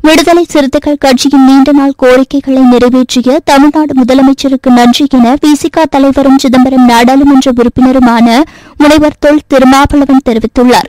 விடுதலை சிறுத்தைகள் கட்சியின் நீண்ட நாள் கோரிக்கைகளை நிறைவேற்றிய தமிழ்நாடு முதலமைச்சருக்கு நன்றி என விசிக தலைவரும் சிதம்பரம் நாடாளுமன்ற உறுப்பினருமான முனைவர் தொல் திருமாவளவன் தெரிவித்துள்ளார்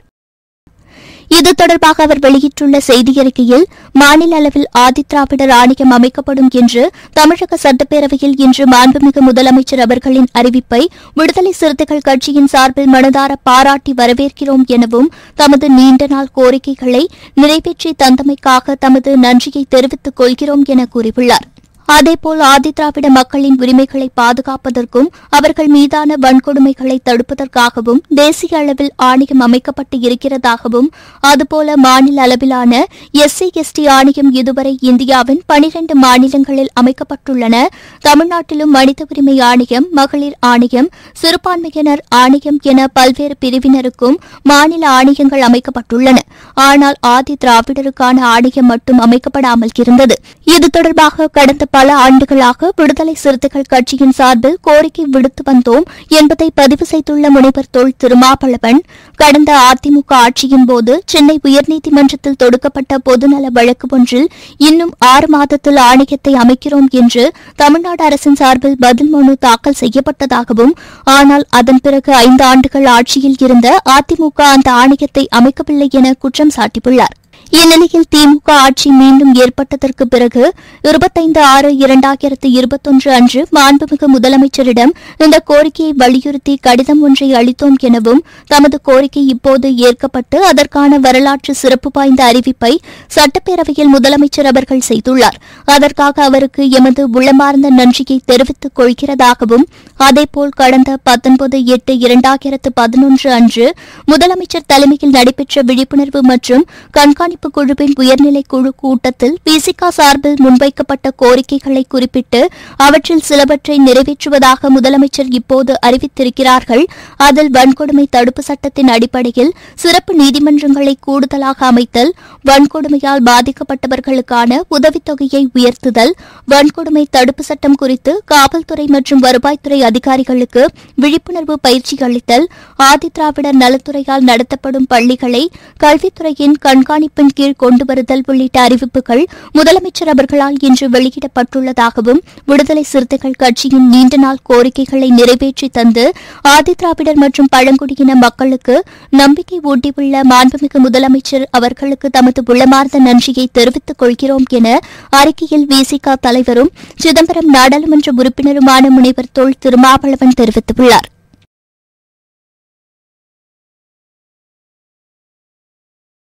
இது தொடர்பாக அவர் வெளியிட்டுள்ள செய்தியறிக்கையில் மாநில அளவில் ஆதிதிராவிடர் ஆணையம் அமைக்கப்படும் என்று தமிழக சட்டப்பேரவையில் இன்று மாண்புமிகு முதலமைச்சர் அவர்களின் அறிவிப்பை விடுதலை சிறுத்தைகள் கட்சியின் சார்பில் மனதார பாராட்டி வரவேற்கிறோம் எனவும் தமது நீண்ட நாள் கோரிக்கைகளை நிறைவேற்றி தந்தமைக்காக தமது நன்றியை தெரிவித்துக் கொள்கிறோம் என கூறியுள்ளார் அதேபோல் ஆதிதிராவிட மக்களின் உரிமைகளை பாதுகாப்பதற்கும் அவர்கள் மீதான வன்கொடுமைகளை தடுப்பதற்காகவும் தேசிய அளவில் ஆணையம் அமைக்கப்பட்டு இருக்கிறதாகவும் அதுபோல மாநில அளவிலான எஸ்சி எஸ்டி ஆணையம் இதுவரை இந்தியாவின் பனிரண்டு மாநிலங்களில் அமைக்கப்பட்டுள்ளன தமிழ்நாட்டிலும் மனித உரிமை ஆணையம் மகளிர் ஆணையம் சிறுபான்மையினர் ஆணையம் என பல்வேறு பிரிவினருக்கும் மாநில ஆணையங்கள் அமைக்கப்பட்டுள்ளன ஆனால் ஆதி திராவிடருக்கான ஆணையம் மட்டும் அமைக்கப்படாமல் இருந்தது இது தொடர்பாக கடந்த பல ஆண்டுகளாக விடுதலை சிறுத்தைகள் கட்சியின் சார்பில் கோரிக்கை விடுத்து வந்தோம் என்பதை பதிவு செய்துள்ள முனைவர் தொல் திருமாவளவன் கடந்த அதிமுக ஆட்சியின் போது சென்னை உயர்நீதிமன்றத்தில் தொடுக்கப்பட்ட பொதுநல வழக்கு ஒன்றில் இன்னும் ஆறு மாதத்தில் ஆணையத்தை அமைக்கிறோம் என்று தமிழ்நாடு அரசின் சார்பில் பதில் மனு தாக்கல் செய்யப்பட்டதாகவும் ஆனால் அதன் பிறகு ஐந்து ஆண்டுகள் ஆட்சியில் இருந்த அதிமுக அந்த ஆணையத்தை அமைக்கவில்லை என குற்றம் சாட்டியுள்ளார் இந்நிலையில் திமுக ஆட்சி மீண்டும் ஏற்பட்டதற்கு பிறகு இருபத்தைந்து ஆறு இரண்டாயிரத்து இருபத்தொன்று அன்று மாண்புமிகு முதலமைச்சரிடம் இந்த கோரிக்கையை வலியுறுத்தி கடிதம் ஒன்றை அளித்தோம் எனவும் தமது கோரிக்கை இப்போது ஏற்கப்பட்டு அதற்கான வரலாற்று சிறப்பு வாய்ந்த அறிவிப்பை சட்டப்பேரவையில் முதலமைச்சர் அவர்கள் செய்துள்ளார் அதற்காக அவருக்கு எமது உள்ளமார்ந்த நன்றியை தெரிவித்துக் கொள்கிறதாகவும் அதேபோல் கடந்த பத்தொன்பது எட்டு இரண்டாயிரத்து பதினொன்று அன்று முதலமைச்சர் தலைமையில் நடைபெற்ற விழிப்புணர்வு மற்றும் கண்காணிப்பு குழுவின் உயர்நிலை குழு கூட்டத்தில் பிசிகா சார்பில் முன்வைக்கப்பட்ட கோரிக்கைகளை குறிப்பிட்டு அவற்றில் சிலவற்றை நிறைவேற்றுவதாக முதலமைச்சர் இப்போது அறிவித்திருக்கிறார்கள் அதில் வன்கொடுமை தடுப்பு சட்டத்தின் அடிப்படையில் சிறப்பு நீதிமன்றங்களை கூடுதலாக அமைத்தல் வன்கொடுமையால் பாதிக்கப்பட்டவர்களுக்கான உதவித்தொகையை உயர்த்துதல் வன்கொடுமை தடுப்பு சட்டம் குறித்து காவல்துறை மற்றும் வருவாய்த்துறை அதிகாரிகளுக்கு விழிப்புணர்வு பயிற்சி அளித்தல் ஆதிதிராவிடர் நலத்துறையால் நடத்தப்படும் பள்ளிகளை கல்வித்துறையின் கண்காணிப்பின் கீழ் கொண்டு வருதல் உள்ளிட்ட அறிவிப்புகள் முதலமைச்சர் அவர்களால் இன்று வெளியிடப்பட்டுள்ளதாகவும் விடுதலை சிறுத்தைகள் கட்சியின் நீண்ட நாள் கோரிக்கைகளை நிறைவேற்றி தந்து ஆதிதிராவிடர் மற்றும் பழங்குடியின மக்களுக்கு நம்பிக்கை ஊட்டியுள்ள மாண்புமிகு முதலமைச்சர் அவர்களுக்கு தமது உள்ளமார்ந்த நன்றியை தெரிவித்துக் கொள்கிறோம் என அறிக்கையில் விசிக தலைவரும் சிதம்பரம் நாடாளுமன்ற உறுப்பினருமான முனைவர் தொல் திருமாவளவன் தெரிவித்துள்ளார்